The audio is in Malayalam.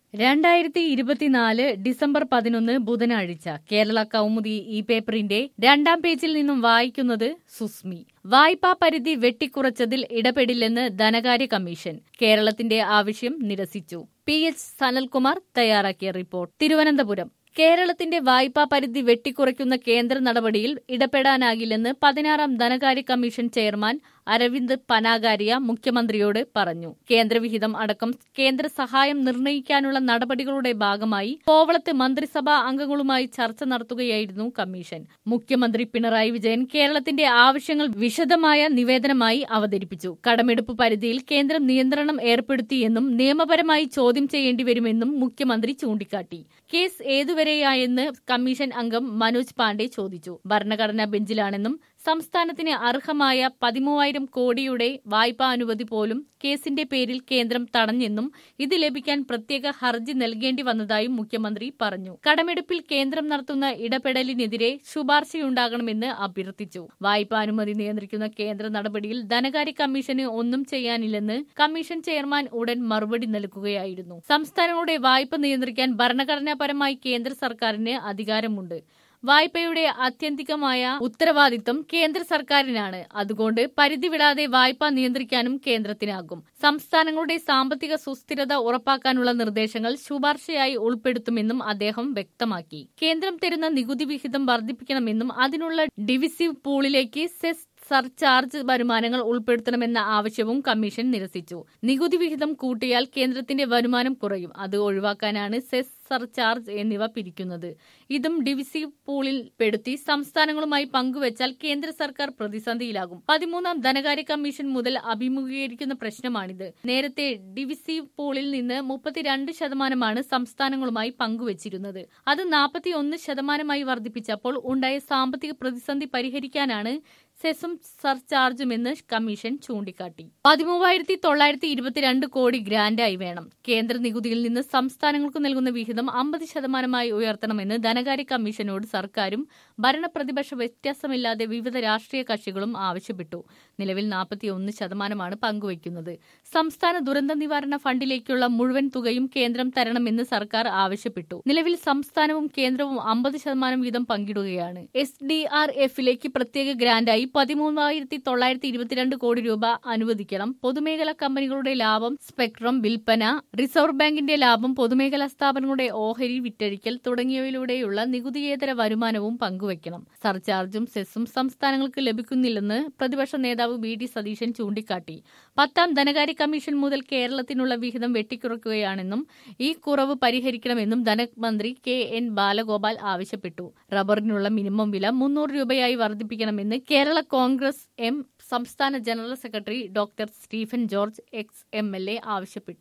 രണ്ടായിരത്തി ഇരുപത്തിനാല് ഡിസംബർ പതിനൊന്ന് ബുധനാഴ്ച കേരള കൗമുദി ഈ പേപ്പറിന്റെ രണ്ടാം പേജിൽ നിന്നും വായിക്കുന്നത് സുസ്മി വായ്പാ പരിധി വെട്ടിക്കുറച്ചതിൽ ഇടപെടില്ലെന്ന് ധനകാര്യ കമ്മീഷൻ കേരളത്തിന്റെ ആവശ്യം നിരസിച്ചു പി എച്ച് സനൽകുമാർ തയ്യാറാക്കിയ റിപ്പോർട്ട് തിരുവനന്തപുരം കേരളത്തിന്റെ വായ്പാ പരിധി വെട്ടിക്കുറയ്ക്കുന്ന കേന്ദ്ര നടപടിയിൽ ഇടപെടാനാകില്ലെന്ന് പതിനാറാം ധനകാര്യ കമ്മീഷൻ ചെയർമാൻ അരവിന്ദ് പനാഗാരിയ മുഖ്യമന്ത്രിയോട് പറഞ്ഞു കേന്ദ്രവിഹിതം അടക്കം കേന്ദ്ര സഹായം നിർണ്ണയിക്കാനുള്ള നടപടികളുടെ ഭാഗമായി കോവളത്ത് മന്ത്രിസഭാ അംഗങ്ങളുമായി ചർച്ച നടത്തുകയായിരുന്നു കമ്മീഷൻ മുഖ്യമന്ത്രി പിണറായി വിജയൻ കേരളത്തിന്റെ ആവശ്യങ്ങൾ വിശദമായ നിവേദനമായി അവതരിപ്പിച്ചു കടമെടുപ്പ് പരിധിയിൽ കേന്ദ്രം നിയന്ത്രണം ഏർപ്പെടുത്തിയെന്നും നിയമപരമായി ചോദ്യം ചെയ്യേണ്ടി വരുമെന്നും മുഖ്യമന്ത്രി ചൂണ്ടിക്കാട്ടി കേസ് ഏതുവരെയായെന്ന് കമ്മീഷൻ അംഗം മനോജ് പാണ്ഡെ ചോദിച്ചു ഭരണഘടനാ ബെഞ്ചിലാണെന്നും സംസ്ഥാനത്തിന് അർഹമായ പതിമൂവായിരം കോടിയുടെ വായ്പാ അനുമതി പോലും കേസിന്റെ പേരിൽ കേന്ദ്രം തടഞ്ഞെന്നും ഇത് ലഭിക്കാൻ പ്രത്യേക ഹർജി നൽകേണ്ടി വന്നതായും മുഖ്യമന്ത്രി പറഞ്ഞു കടമെടുപ്പിൽ കേന്ദ്രം നടത്തുന്ന ഇടപെടലിനെതിരെ ശുപാർശയുണ്ടാകണമെന്ന് അഭ്യർത്ഥിച്ചു വായ്പാ അനുമതി നിയന്ത്രിക്കുന്ന കേന്ദ്ര നടപടിയിൽ ധനകാര്യ കമ്മീഷന് ഒന്നും ചെയ്യാനില്ലെന്ന് കമ്മീഷൻ ചെയർമാൻ ഉടൻ മറുപടി നൽകുകയായിരുന്നു സംസ്ഥാനങ്ങളുടെ വായ്പ നിയന്ത്രിക്കാൻ ഭരണഘടനാപരമായി കേന്ദ്ര സർക്കാരിന് അധികാരമുണ്ട് വായ്പയുടെ ആത്യന്തികമായ ഉത്തരവാദിത്തം കേന്ദ്ര സർക്കാരിനാണ് അതുകൊണ്ട് പരിധി വിടാതെ വായ്പ നിയന്ത്രിക്കാനും കേന്ദ്രത്തിനാകും സംസ്ഥാനങ്ങളുടെ സാമ്പത്തിക സുസ്ഥിരത ഉറപ്പാക്കാനുള്ള നിർദ്ദേശങ്ങൾ ശുപാർശയായി ഉൾപ്പെടുത്തുമെന്നും അദ്ദേഹം വ്യക്തമാക്കി കേന്ദ്രം തരുന്ന നികുതി വിഹിതം വർദ്ധിപ്പിക്കണമെന്നും അതിനുള്ള ഡിവിസീവ് പൂളിലേക്ക് സെസ് സർചാർജ് വരുമാനങ്ങൾ ഉൾപ്പെടുത്തണമെന്ന ആവശ്യവും കമ്മീഷൻ നിരസിച്ചു നികുതി വിഹിതം കൂട്ടിയാൽ കേന്ദ്രത്തിന്റെ വരുമാനം കുറയും അത് ഒഴിവാക്കാനാണ് സെസ് സർചാർജ് എന്നിവ പിരിക്കുന്നത് ഇതും ഡിവിസീവ് പൂളിൽ പെടുത്തി സംസ്ഥാനങ്ങളുമായി പങ്കുവച്ചാൽ കേന്ദ്ര സർക്കാർ പ്രതിസന്ധിയിലാകും പതിമൂന്നാം ധനകാര്യ കമ്മീഷൻ മുതൽ അഭിമുഖീകരിക്കുന്ന പ്രശ്നമാണിത് നേരത്തെ ഡിവിസീവ് പൂളിൽ നിന്ന് മുപ്പത്തിരണ്ട് ശതമാനമാണ് സംസ്ഥാനങ്ങളുമായി പങ്കുവച്ചിരുന്നത് അത് നാൽപ്പത്തിയൊന്ന് ശതമാനമായി വർദ്ധിപ്പിച്ചപ്പോൾ ഉണ്ടായ സാമ്പത്തിക പ്രതിസന്ധി പരിഹരിക്കാനാണ് സെസും സർചാർജുമെന്ന് കമ്മീഷൻ ചൂണ്ടിക്കാട്ടി പതിമൂവായിരത്തി തൊള്ളായിരത്തി ഇരുപത്തിരണ്ട് കോടി ഗ്രാന്റായി വേണം കേന്ദ്ര നികുതിയിൽ നിന്ന് സംസ്ഥാനങ്ങൾക്ക് നൽകുന്ന വിഹിതം അമ്പത് ശതമാനമായി ഉയർത്തണമെന്ന് ധനകാര്യ കമ്മീഷനോട് സർക്കാരും ഭരണപ്രതിപക്ഷ വ്യത്യാസമില്ലാതെ വിവിധ രാഷ്ട്രീയ കക്ഷികളും ആവശ്യപ്പെട്ടു നിലവിൽ നാൽപ്പത്തിയൊന്ന് ശതമാനമാണ് പങ്കുവയ്ക്കുന്നത് സംസ്ഥാന ദുരന്ത നിവാരണ ഫണ്ടിലേക്കുള്ള മുഴുവൻ തുകയും കേന്ദ്രം തരണമെന്ന് സർക്കാർ ആവശ്യപ്പെട്ടു നിലവിൽ സംസ്ഥാനവും കേന്ദ്രവും അമ്പത് ശതമാനം വീതം പങ്കിടുകയാണ് എസ് ഡി ആർ എഫിലേക്ക് പ്രത്യേക ഗ്രാന്റായി പതിമൂവായിരത്തി തൊള്ളായിരത്തി ഇരുപത്തിരണ്ട് കോടി രൂപ അനുവദിക്കണം പൊതുമേഖലാ കമ്പനികളുടെ ലാഭം സ്പെക്ട്രം വിൽപ്പന റിസർവ് ബാങ്കിന്റെ ലാഭം പൊതുമേഖലാ സ്ഥാപനങ്ങളുടെ ഓഹരി വിറ്റഴിക്കൽ തുടങ്ങിയവയിലൂടെയുള്ള നികുതിയേതര വരുമാനവും പങ്കുവയ്ക്കണം സർചാർജും സെസ്സും സംസ്ഥാനങ്ങൾക്ക് ലഭിക്കുന്നില്ലെന്ന് പ്രതിപക്ഷ നേതാവ് വി ഡി സതീശൻ ചൂണ്ടിക്കാട്ടി പത്താം ധനകാര്യ കമ്മീഷൻ മുതൽ കേരളത്തിനുള്ള വിഹിതം വെട്ടിക്കുറയ്ക്കുകയാണെന്നും ഈ കുറവ് പരിഹരിക്കണമെന്നും ധനമന്ത്രി കെ എൻ ബാലഗോപാൽ ആവശ്യപ്പെട്ടു റബ്ബറിനുള്ള മിനിമം വില മുന്നൂറ് രൂപയായി വർദ്ധിപ്പിക്കണമെന്ന് കേരള കോൺഗ്രസ് എം സംസ്ഥാന general secretary doctor Stephen George ex M L A ആവശ്യപ്പെട്ടു